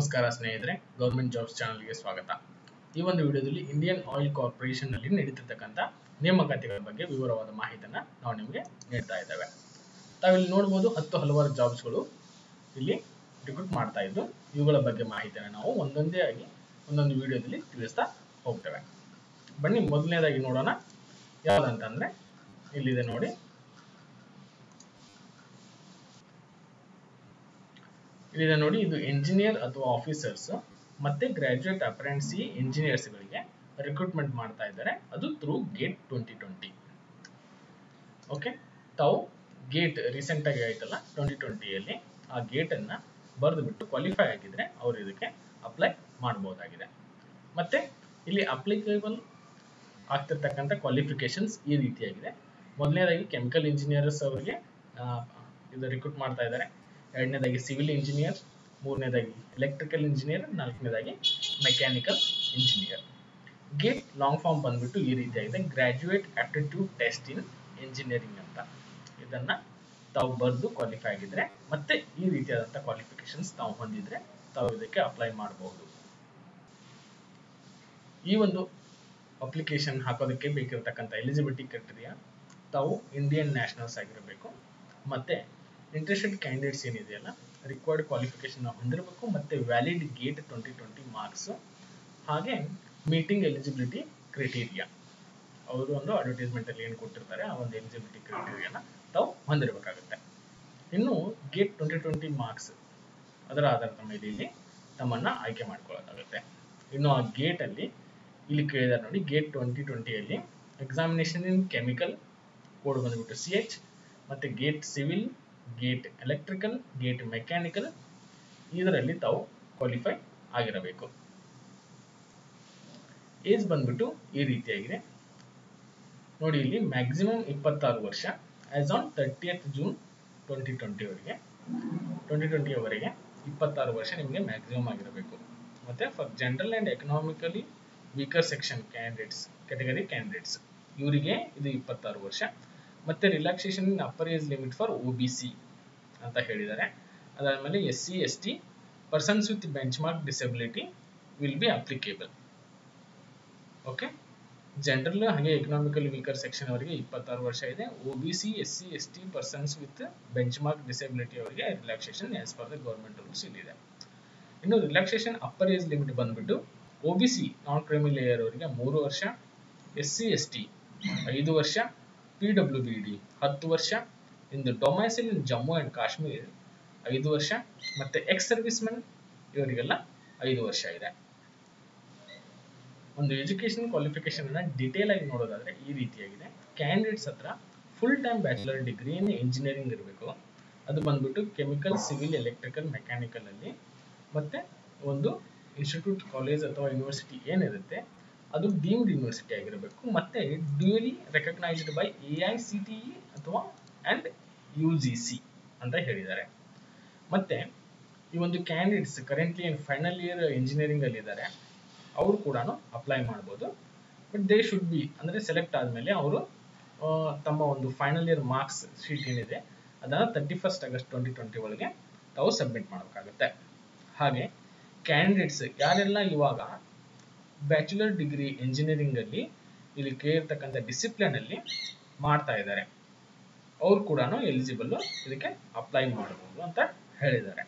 ನಮಸ್ಕಾರ ಸ್ನೇಹಿತರೆ government jobs ಚಾನಲ್ಗೆ ಸ್ವಾಗತ ಈ ಒಂದು ವಿಡಿಯೋದಲ್ಲಿ ಇಂಡಿಯನ್ ಆಯಿಲ್ ಕಾರ್ಪೊರೇಷನ್ ನಲ್ಲಿ ನಡೀತಿರ್ತಕ್ಕಂಥ ನೇಮಕಾತಿಗಳ ಬಗ್ಗೆ ವಿವರವಾದ ಮಾಹಿತಿಯನ್ನ ನಾವು ನಿಮಗೆ ನೀಡ್ತಾ ಇದ್ದೇವೆ ತಾವಿಲ್ಲಿ ನೋಡ್ಬೋದು ಹತ್ತು ಹಲವಾರು ಜಾಬ್ಸ್ಗಳು ಇಲ್ಲಿ ರಿಕ್ರೂಟ್ ಮಾಡ್ತಾ ಇದ್ದು ಇವುಗಳ ಬಗ್ಗೆ ಮಾಹಿತಿಯನ್ನು ನಾವು ಒಂದೊಂದೇ ಆಗಿ ಒಂದೊಂದು ವಿಡಿಯೋದಲ್ಲಿ ತಿಳಿಸ್ತಾ ಹೋಗ್ತೇವೆ ಬನ್ನಿ ಮೊದಲನೇದಾಗಿ ನೋಡೋಣ ಯಾವ್ದಂತಂದ್ರೆ ಇಲ್ಲಿದೆ ನೋಡಿ ಇಲ್ಲಿದೆ ನೋಡಿ ಇದು ಎಂಜಿನಿಯರ್ ಅಥವಾ ಆಫೀಸರ್ಸ್ ಮತ್ತೆ ಗ್ರಾಜುಯೇಟ್ ಅಪ್ರೆಂಟ್ಸಿ ಗಳಿಗೆ ರಿಕ್ರೂಟ್ಮೆಂಟ್ ಮಾಡ್ತಾ ಇದ್ದಾರೆ ಅದು through GATE twenty twenty okay ತಾವು ಗೇಟ್ ರೀಸೆಂಟ್ ಆಗಿ ಆಯ್ತಲ್ಲ ಟ್ವೆಂಟಿ ಟ್ವೆಂಟಿಯಲ್ಲಿ ಆ ಗೇಟ್ ಅನ್ನ ಬರೆದು ಬಿಟ್ಟು ಕ್ವಾಲಿಫೈ ಆಗಿದ್ರೆ ಅವರು ಇದಕ್ಕೆ ಅಪ್ಲೈ ಮಾಡಬಹುದಾಗಿದೆ ಮತ್ತೆ ಇಲ್ಲಿ ಅಪ್ಲಿಕೇಬಲ್ ಆಗ್ತಿರ್ತಕ್ಕಂಥ ಕ್ವಾಲಿಫಿಕೇಶನ್ಸ್ ಈ ರೀತಿಯಾಗಿದೆ ಮೊದಲನೇದಾಗಿ ಕೆಮಿಕಲ್ ಇಂಜಿನಿಯರ್ಸ್ ಅವರಿಗೆ ಆ, ಇದು ರಿಕ್ರೂಟ್ ಮಾಡ್ತಾ ಇದ್ದಾರೆ ಎರಡನೇದಾಗಿ ಸಿವಿಲ್ ಇಂಜಿನಿಯರ್ ಮೂರನೇದಾಗಿ ಎಲೆಕ್ಟ್ರಿಕಲ್ ಇಂಜಿನಿಯರ್ ನಾಲ್ಕನೇದಾಗಿ mechanical engineer GATE long form ಬಂದ್ಬಿಟ್ಟು ಈ ರೀತಿಯಾಗಿದೆ graduate aptitude test in engineering ಅಂತ ಇದನ್ನ ತಾವು ಬರೆದು ಕ್ವಾಲಿಫೈ ಆಗಿದ್ರೆ ಮತ್ತೆ ಈ ರೀತಿಯಾದಂಥ ಕ್ವಾಲಿಫಿಕೇಶನ್ಸ್ ತಾವು ಹೊಂದಿದ್ರೆ ತಾವು ಇದಕ್ಕೆ ಅಪ್ಲೈ ಮಾಡಬಹುದು ಈ ಒಂದು ಅಪ್ಲಿಕೇಶನ್ ಹಾಕೋದಕ್ಕೆ ಬೇಕಿರತಕ್ಕಂಥ ಎಲಿಜಿಬಿಲಿಟಿ ಕ್ರೈಟೀರಿಯಾ ತಾವು ಇಂಡಿಯನ್ ನ್ಯಾಷನಲ್ಸ್ ಆಗಿರಬೇಕು ಮತ್ತೆ ಇಂಟ್ರೆಸ್ಟೆಡ್ ಕ್ಯಾಂಡಿಡೇಟ್ಸ್ ಏನಿದೆಯಲ್ಲ ರಿಕ್ವೈರ್ಡ್ ಕ್ವಾಲಿಫಿಕೇಶನ್ ಹೊಂದಿರಬೇಕು ಮತ್ತೆ valid GATE twenty twenty marks ಹಾಗೆ ಮೀಟಿಂಗ್ ಎಲಿಜಿಬಿಲಿಟಿ ಕ್ರೈಟೀರಿಯಾ ಅವರು ಒಂದು ಅಡ್ವರ್ಟೈಸ್ಮೆಂಟ್ ಅಲ್ಲಿ ಏನು ಕೊಟ್ಟಿರ್ತಾರೆ ಆ ಒಂದು ಎಲಿಜಿಬಿಲಿಟಿ ಕ್ರೈಟೀರಿಯಾನ ತಾವು ಹೊಂದಿರಬೇಕಾಗುತ್ತೆ ಇನ್ನು ಗೇಟ್ ಟ್ವೆಂಟಿ ಟ್ವೆಂಟಿ ಮಾರ್ಕ್ಸ್ ಅದರ ಆಧಾರದ ಮೇಲೆ ಇಲ್ಲಿ ತಮ್ಮನ್ನ ಆಯ್ಕೆ ಮಾಡ್ಕೊಳ್ಳೋದಾಗುತ್ತೆ ಇನ್ನು ಆ ಗೇಟ್ ಅಲ್ಲಿ ಇಲ್ಲಿ ಕೇಳಿದಾರೆ ನೋಡಿ ಗೇಟ್ ಟ್ವೆಂಟಿ ಟ್ವೆಂಟಿಯಲ್ಲಿ ಎಕ್ಸಾಮಿನೇಷನ್ ಇನ್ ಕೆಮಿಕಲ್ ಕೋಡ್ ಬಂದ್ಬಿಟ್ಟು ಸಿ ಎಚ್ ಮತ್ತೆ GATE civil GATE electrical GATE mechanical ಇದರಲ್ಲಿ ತಾವು ಕ್ವಾಲಿಫೈ ಆಗಿರಬೇಕು ಏಜ್ ಬಂದ್ಬಿಟ್ಟು ಈ ರೀತಿಯಾಗಿದೆ ನೋಡಿ ಇಲ್ಲಿ ಮ್ಯಾಕ್ಸಿಮಮ್ ಇಪ್ಪತ್ತಾರು ವರ್ಷ as on thirtieth June twenty ಟ್ವೆಂಟಿವರೆಗೆ ಟ್ವೆಂಟಿ ಟ್ವೆಂಟಿಯವರೆಗೆ ಇಪ್ಪತ್ತಾರು ವರ್ಷ ನಿಮಗೆ ಮ್ಯಾಕ್ಸಿಮಮ್ ಆಗಿರಬೇಕು ಮತ್ತೆ for general and economically weaker section candidates category candidates ಇವರಿಗೆ ಇದು ಇಪ್ಪತ್ತಾರು ವರ್ಷ ಮತ್ತೆ relaxation in upper age limit for O B C ಅಂತ ಹೇಳಿದ್ದಾರೆ ಅದಾದಮೇಲೆ S C S T persons with benchmark disability will be applicable okay general ಹಾಗೆ economical weaker section ಅವರಿಗೆ ಇಪ್ಪತ್ತಾರು ವರ್ಷ ಇದೆ O B C S C S T persons with benchmark disability ಅವರಿಗೆ relaxation as per the government rules ಇಲ್ಲಿದೆ ಇನ್ನು relaxation upper age limit ಬಂದ್ಬಿಟ್ಟು ಒ B C non ಕ್ರಿಮಿ ಲೇಯರ್ ಅವರಿಗೆ ಮೂರು ವರ್ಷ ಎಸ್ ಸಿ ಎಸ್ ಟಿ ಐದು ವರ್ಷ ಪಿ ಡಬ್ಲ್ಯೂ ಬಿ ಡಿ ಹತ್ತು ವರ್ಷ ಇಂದು domicile in Jammu and Kashmir ಐದು ವರ್ಷ ಮತ್ತೆ ಎಕ್ಸ್ ಸರ್ವಿಸ್ ಮೆನ್ ಇವರಿಗೆಲ್ಲ ಐದು ವರ್ಷ ಇದೆ ಒಂದು ಎಜುಕೇಶನ್ ಕ್ವಾಲಿಫಿಕೇಶನ್ ಅನ್ನ ಡಿಟೇಲ್ ಆಗಿ ನೋಡೋದಾದ್ರೆ ಈ ರೀತಿಯಾಗಿದೆ ಕ್ಯಾಂಡಿಡೇಟ್ಸ್ ಹತ್ರ full time bachelor degree in engineering ಇರಬೇಕು ಅದು ಬಂದ್ಬಿಟ್ಟು ಕೆಮಿಕಲ್ ಸಿವಿಲ್ ಎಲೆಕ್ಟ್ರಿಕಲ್ ಮೆಕ್ಯಾನಿಕಲ್ ಅಲ್ಲಿ ಮತ್ತೆ ಒಂದು ಇನ್ಸ್ಟಿಟ್ಯೂಟ್ ಕಾಲೇಜ್ ಅಥವಾ ಯೂನಿವರ್ಸಿಟಿ ಏನಿರುತ್ತೆ ಅದು ಡೀಮ್ಡ್ ಯೂನಿವರ್ಸಿಟಿ ಆಗಿರಬೇಕು ಮತ್ತೆ duly recognised by A I C T E ಅಥವಾ ಅಂಡ್ ಯು ಜಿ ಸಿ ಅಂತ ಹೇಳಿದ್ದಾರೆ ಮತ್ತೆ ಈ ಒಂದು ಕ್ಯಾಂಡಿಡೇಟ್ಸ್ ಕರೆಂಟ್ಲಿ ಏನು ಫೈನಲ್ ಇಯರ್ ಇಂಜಿನಿಯರಿಂಗ್ ಅಲ್ಲಿ ಇದ್ದಾರೆ ಅವರು ಕೂಡ ಅಪ್ಲೈ ಮಾಡ್ಬೋದು ಬಟ್ ದೇ ಶುಡ್ ಬಿ ಅಂದ್ರೆ ಸೆಲೆಕ್ಟ್ ಆದಮೇಲೆ ಅವರು ತಮ್ಮ ಒಂದು ಫೈನಲ್ ಇಯರ್ ಮಾರ್ಕ್ಸ್ ಶೀಟ್ ಏನಿದೆ ಅದನ್ನ thirty first August twenty twenty ಒಳಗೆ ತಾವು ಸಬ್ಮಿಟ್ ಮಾಡಬೇಕಾಗುತ್ತೆ ಹಾಗೆ ಕ್ಯಾಂಡಿಡೇಟ್ಸ್ ಯಾರೆಲ್ಲ ಇವಾಗ ಬ್ಯಾಚುಲರ್ ಡಿಗ್ರಿ ಇಂಜಿನಿಯರಿಂಗ್ ಅಲ್ಲಿ ಇಲ್ಲಿ ಕೇಳಿರ್ತಕ್ಕಂಥ ಡಿಸಿಪ್ಲಿನ್ ಅಲ್ಲಿ ಮಾಡ್ತಾ ಇದ್ದಾರೆ ಅವ್ರು ಕೂಡ ಎಲಿಜಿಬಲ್ ಇದಕ್ಕೆ ಅಪ್ಲೈ ಮಾಡಬಹುದು ಅಂತ ಹೇಳಿದ್ದಾರೆ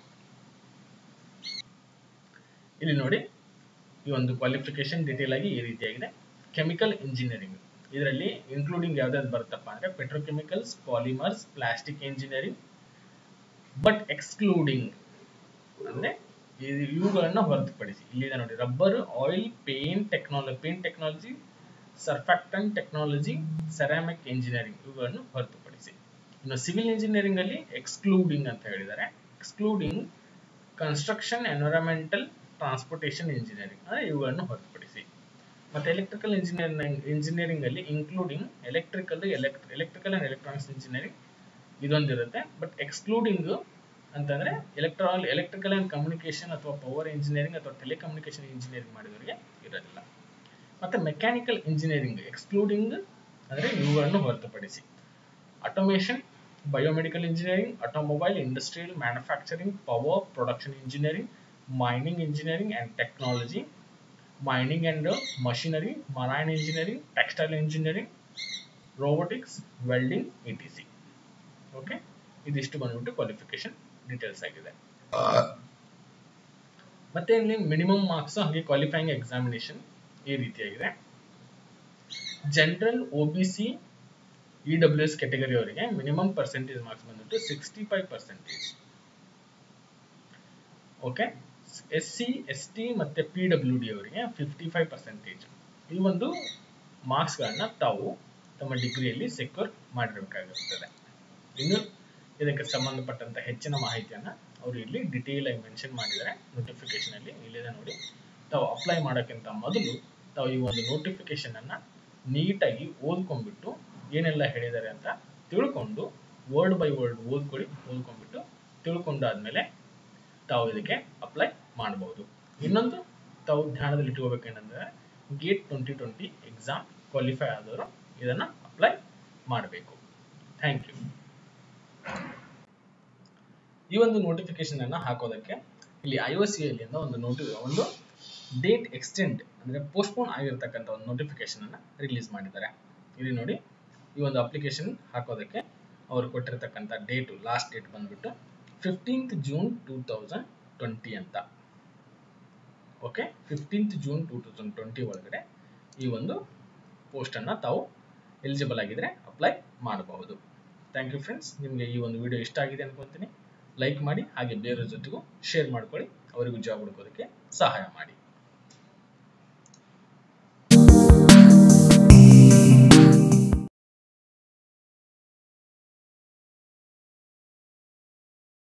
ಇಲ್ಲಿ ನೋಡಿ ಈ ಒಂದು ಕ್ವಾಲಿಫಿಕೇಶನ್ ಡಿಟೇಲ್ ಆಗಿ ಈ ರೀತಿಯಾಗಿದೆ ಕೆಮಿಕಲ್ ಇಂಜಿನಿಯರಿಂಗ್ ಇದರಲ್ಲಿ ಇನ್ಕ್ಲೂಡಿಂಗ್ ಯಾವ್ದಾದ್ರು ಬರುತ್ತಪ್ಪ ಅಂದ್ರೆ petrochemicals polymers plastic engineering but excluding ಅಂದ್ರೆ ಇ- ಇವುಗಳನ್ನ ಹೊರತುಪಡಿಸಿ ಇಲ್ಲಿದೆ ನೋಡಿ rubber oil paint technology paint technology surfactant technology ceramic engineering ಇವುಗಳನ್ನು ಹೊರತುಪಡಿಸಿ ಇನ್ನು ಸಿವಿಲ್ ಇಂಜಿನಿಯರಿಂಗ್ ಅಲ್ಲಿ ಎಕ್ಸ್ಕ್ಲೂಡಿಂಗ್ ಅಂತ ಹೇಳಿದ್ದಾರೆ excluding construction environmental transportation engineering ಅಂದ್ರೆ ಇವುಗಳನ್ನು ಹೊರತುಪಡಿಸಿ ಮತ್ತೆ ಎಲೆಕ್ಟ್ರಿಕಲ್ ಇಂಜಿನಿಯರಿಂಗ್ ಇಂಜಿನಿಯರಿಂಗ್ ಅಲ್ಲಿ including electrical electrical and electronics engineering ಇದೊಂದಿರುತ್ತೆ ಬಟ್ ಎಕ್ಸ್ಕ್ಲೂಡಿಂಗ್ ಅಂತಂದ್ರೆ ಎಲೆಕ್ಟ್ರಾಲ್ ಎಲೆಕ್ಟ್ರಿಕಲ್ ಅಂಡ್ ಕಮ್ಯುನಿಕೇಶನ್ ಅಥವಾ ಪವರ್ ಇಂಜಿನಿಯರಿಂಗ್ ಅಥವಾ ಟೆಲಿಕಮ್ಯುನಿಕೇಶನ್ ಇಂಜಿನಿಯರಿಂಗ್ ಮಾಡಿದವರಿಗೆ ಇರೋದಿಲ್ಲ ಮತ್ತೆ ಮೆಕ್ಯಾನಿಕಲ್ ಇಂಜಿನಿಯರಿಂಗ್ ಎಕ್ಸ್ಕ್ಲೂಡಿಂಗ್ ಅಂದ್ರೆ ಇವುಗಳನ್ನು ಹೊರತುಪಡಿಸಿ automation biomedical engineering automobile industrial manufacturing power production engineering mining engineering and technology mining and machinery marine engineering textile engineering robotics welding E T C okay ಇದಿಷ್ಟು ಬಂದ್ಬಿಟ್ಟು qualification details ಆಗಿದೆ ಮತ್ತೆ ಇಲ್ಲಿ minimum marks ಹಾಗೆ qualifying examination ಈ ರೀತಿಯಾಗಿದೆ general O B C E W S category ಅವರಿಗೆ minimum percentage marks ಬಂದ್ಬಿಟ್ಟು sixty five percentage okay S C S T ಮತ್ತೆ ಪಿ ಡಬ್ಲ್ಯೂ ಡಿ ಅವರಿಗೆ ಫಿಫ್ಟಿ ಫೈವ್ ಪರ್ಸೆಂಟೇಜ್ ಈ ಒಂದು ಮಾರ್ಕ್ಸ್ಗಳನ್ನ ತಾವು ತಮ್ಮ ಡಿಗ್ರಿಯಲ್ಲಿ ಸೆಕ್ಯೂರ್ ಮಾಡಿರಬೇಕಾಗಿರುತ್ತದೆ ಇನ್ನು ಇದಕ್ಕೆ ಸಂಬಂಧಪಟ್ಟಂತ ಹೆಚ್ಚಿನ ಮಾಹಿತಿಯನ್ನ ಅವರು ಇಲ್ಲಿ ಡಿಟೇಲ್ ಆಗಿ ಮೆನ್ಷನ್ ಮಾಡಿದ್ದಾರೆ ನೋಟಿಫಿಕೇಶನ್ ಅಲ್ಲಿ ಇಲ್ಲಿದೆ ನೋಡಿ ತಾವು ಅಪ್ಲೈ ಮಾಡೋಕ್ಕಿಂತ ಮೊದಲು ತಾವು ಈ ಒಂದು ನೋಟಿಫಿಕೇಶನ್ ಅನ್ನ ನೀಟಾಗಿ ಓದ್ಕೊಂಡ್ಬಿಟ್ಟು ಏನೆಲ್ಲ ಹೇಳಿದ್ದಾರೆ ಅಂತ ತಿಳ್ಕೊಂಡು ವರ್ಡ್ ಬೈ ವರ್ಡ್ ಓದ್ಕೊಳ್ಳಿ ಓದ್ಕೊಂಡ್ಬಿಟ್ಟು ತಿಳ್ಕೊಂಡಾದ್ಮೇಲೆ ತಾವು ಇದಕ್ಕೆ ಅಪ್ಲೈ ಮಾಡಬಹುದು ಇನ್ನೊಂದು ತಾವು ಧ್ಯಾನದಲ್ಲಿ ಇಟ್ಕೋಬೇಕೇನಂದ್ರೆ GATE twenty twenty exam qualify ಆದವರು ಇದನ್ನ ಅಪ್ಲೈ ಮಾಡಬೇಕು ಥ್ಯಾಂಕ್ ಯು ಈ ಒಂದು ನೋಟಿಫಿಕೇಶನ್ ಅನ್ನ ಹಾಕೋದಕ್ಕೆ ಇಲ್ಲಿ ಐ ಒ ಸಿ ಅಲ್ಲಿಂದ ಒಂದು ನೋಟಿ ಒಂದು ಡೇಟ್ ಎಕ್ಸ್ಟೆಂಡ್ ಅಂದ್ರೆ ಪೋಸ್ಟ್ಪೋನ್ ಆಗಿರ್ತಕ್ಕಂಥ ಒಂದು ನೋಟಿಫಿಕೇಶನ್ ಅನ್ನ ರಿಲೀಸ್ ಮಾಡಿದ್ದಾರೆ ಇಲ್ಲಿ ನೋಡಿ ಈ ಒಂದು ಅಪ್ಲಿಕೇಶನ್ ಹಾಕೋದಕ್ಕೆ ಅವರು ಕೊಟ್ಟಿರ್ತಕ್ಕಂಥ ಡೇಟು ಲಾಸ್ಟ್ ಡೇಟ್ ಬಂದ್ಬಿಟ್ಟು fifteenth June two thousand twenty ಅಂತ okay fifteenth June two thousand twenty ಒಳಗಡೆ ಈ ಒಂದು ಪೋಸ್ಟನ್ನು ತಾವು ಎಲಿಜಿಬಲ್ ಆಗಿದ್ರೆ ಅಪ್ಲೈ ಮಾಡಬಹುದು ಥ್ಯಾಂಕ್ ಯು ಫ್ರೆಂಡ್ಸ್ ನಿಮಗೆ ಈ ಒಂದು ವಿಡಿಯೋ ಇಷ್ಟ ಆಗಿದೆ ಅನ್ಕೊಂತೀನಿ ಲೈಕ್ ಮಾಡಿ ಹಾಗೆ ಬೇರೆಯವ್ರ ಜೊತೆಗೂ ಶೇರ್ ಮಾಡ್ಕೊಳ್ಳಿ ಅವರಿಗೂ ಜಾಬ್ ಹುಡ್ಕೋದಕ್ಕೆ ಸಹಾಯ ಮಾಡಿ